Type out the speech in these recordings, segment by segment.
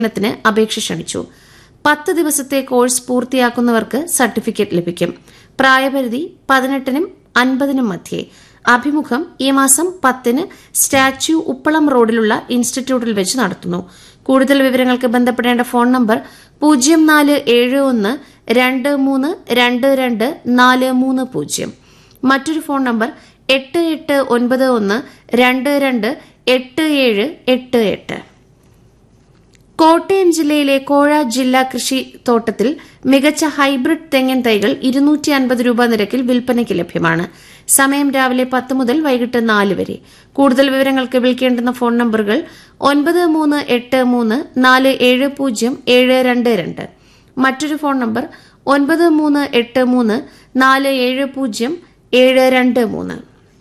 ത്തിന് അപേക്ഷ ക്ഷണിച്ചു പത്ത് ദിവസത്തെ കോഴ്സ് പൂർത്തിയാക്കുന്നവർക്ക് സർട്ടിഫിക്കറ്റ് ലഭിക്കും പ്രായപരിധി പതിനെട്ടിനും അൻപതിനും മധ്യേ അഭിമുഖം ഈ മാസം പത്തിന് സ്റ്റാച്യു ഉപ്പളം റോഡിലുള്ള ഇൻസ്റ്റിറ്റ്യൂട്ടിൽ വെച്ച് നടത്തുന്നു കൂടുതൽ വിവരങ്ങൾക്ക് ബന്ധപ്പെടേണ്ട ഫോൺ നമ്പർ പൂജ്യം നാല് ഏഴ് ഒന്ന് രണ്ട് മൂന്ന് രണ്ട് രണ്ട് നാല് മൂന്ന് പൂജ്യം മറ്റൊരു ഫോൺ നമ്പർ എട്ട് എട്ട് ഒൻപത് ഒന്ന് രണ്ട് രണ്ട് എട്ട് ഏഴ് എട്ട് എട്ട് കോട്ടയം ജില്ലയിലെ കോഴ ജില്ലാ കൃഷി തോട്ടത്തിൽ മികച്ച ഹൈബ്രിഡ് തെങ്ങിൻ തൈകൾ ഇരുന്നൂറ്റി അൻപത് രൂപ നിരക്കിൽ വിൽപ്പനയ്ക്ക് ലഭ്യമാണ് സമയം രാവിലെ പത്ത് മുതൽ വൈകിട്ട് നാല് വരെ കൂടുതൽ വിവരങ്ങൾക്ക് വിളിക്കേണ്ടുന്ന ഫോൺ നമ്പറുകൾ ഒൻപത് മൂന്ന് എട്ട് മൂന്ന് നാല് ഏഴ് പൂജ്യം ഏഴ് രണ്ട് രണ്ട് മറ്റൊരു ഫോൺ നമ്പർ ഒൻപത് മൂന്ന് എട്ട് മൂന്ന് നാല് ഏഴ് പൂജ്യം ഏഴ് രണ്ട് മൂന്ന്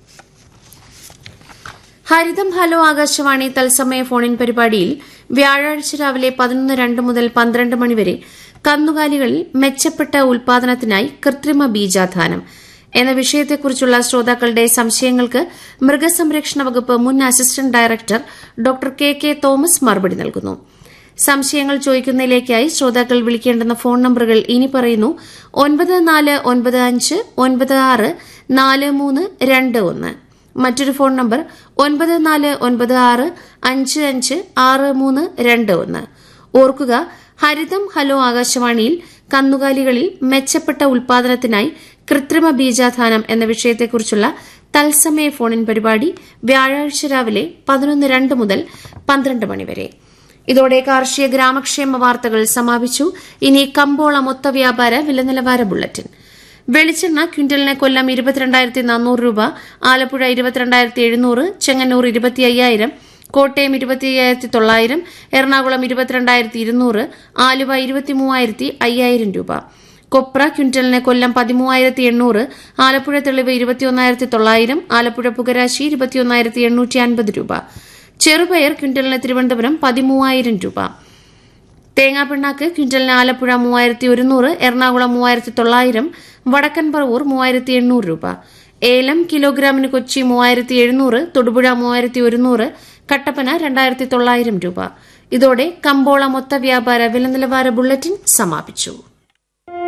ഹരിതം ഹലോ ആകാശവാണി തത്സമയ ഫോണിൻ പരിപാടിയിൽ വ്യാഴാഴ്ച രാവിലെ പതിനൊന്ന് രണ്ട് മുതൽ പന്ത്രണ്ട് മണിവരെ കന്നുകാലികളിൽ മെച്ചപ്പെട്ട ഉൽപാദനത്തിനായി കൃത്രിമ ബീജാധാനം എന്ന വിഷയത്തെക്കുറിച്ചുള്ള ശ്രോതാക്കളുടെ സംശയങ്ങൾക്ക് മൃഗസംരക്ഷണ വകുപ്പ് മുൻ assistant director doctor K K Thomas മറുപടി നൽകുന്നു സംശയങ്ങൾ ചോദിക്കുന്നതിലേക്കായി ശ്രോതാക്കൾ വിളിക്കേണ്ടുന്ന ഫോൺ നമ്പറുകൾ ഇനി പറയുന്നു ഒൻപത് നാല് ഒൻപത് അഞ്ച് ഒൻപത് ആറ് നാല് മൂന്ന് രണ്ട് ഒന്ന് മറ്റൊരു ഫോൺ നമ്പർ ഒൻപത് നാല് ഒൻപത് ആറ് അഞ്ച് അഞ്ച് ആറ് മൂന്ന് രണ്ട് ഒന്ന് ഓർക്കുക ഹരിതം ഹലോ ആകാശവാണിയിൽ കന്നുകാലികളിൽ മെച്ചപ്പെട്ട ഉൽപാദനത്തിനായി കൃത്രിമ ബീജാധാനം എന്ന വിഷയത്തെക്കുറിച്ചുള്ള തത്സമയ ഫോണിൻ പരിപാടി വ്യാഴാഴ്ച രാവിലെ പതിനൊന്ന് രണ്ട് മുതൽ പന്ത്രണ്ട് മണിവരെ ഇതോടെ കാർഷിക ഗ്രാമക്ഷേമ വാർത്തകൾ സമാപിച്ചു ഇനി കമ്പോള മൊത്ത വ്യാപാര വിലനിലവാര ബുള്ളറ്റിൻ വെളിച്ചെണ്ണ ക്വിന്റലിന് കൊല്ലം ഇരുപത്തിരണ്ടായിരത്തി നാനൂറ് രൂപ ആലപ്പുഴ ഇരുപത്തിരണ്ടായിരത്തി എഴുന്നൂറ് ചെങ്ങന്നൂർ ഇരുപത്തി അയ്യായിരം കോട്ടയം ഇരുപത്തി അയ്യായിരത്തി തൊള്ളായിരം എറണാകുളം ഇരുപത്തിരണ്ടായിരത്തി ഇരുന്നൂറ് ആലുവ ഇരുപത്തി മൂവായിരത്തി അയ്യായിരം രൂപ കൊപ്ര ക്വിന്റലിന് കൊല്ലം പതിമൂവായിരത്തി എണ്ണൂറ് ആലപ്പുഴ തെളിവ് ഇരുപത്തിയൊന്നായിരത്തി തൊള്ളായിരം ആലപ്പുഴ പുകരാശി ഇരുപത്തിയൊന്നായിരത്തി എണ്ണൂറ്റി അൻപത് രൂപ ചെറുപയർ ക്വിന്റലിന് തിരുവനന്തപുരം പതിമൂവായിരം രൂപ തേങ്ങാപ്പിണ്ണാക്ക് ക്വിന്റലിന് ആലപ്പുഴ മൂവായിരത്തി ഒരുന്നൂറ് എറണാകുളം മൂവായിരത്തി തൊള്ളായിരം വടക്കൻ പറവൂർ മൂവായിരത്തി എണ്ണൂറ് രൂപ ഏലം കിലോഗ്രാമിന് കൊച്ചി മൂവായിരത്തി എഴുന്നൂറ് തൊടുപുഴ മൂവായിരത്തി ഒരുന്നൂറ് കട്ടപ്പന രണ്ടായിരത്തി തൊള്ളായിരം രൂപ ഇതോടെ കമ്പോള മൊത്ത വ്യാപാര വില നിലവാര ബുള്ളറ്റിൻ സമാപിച്ചു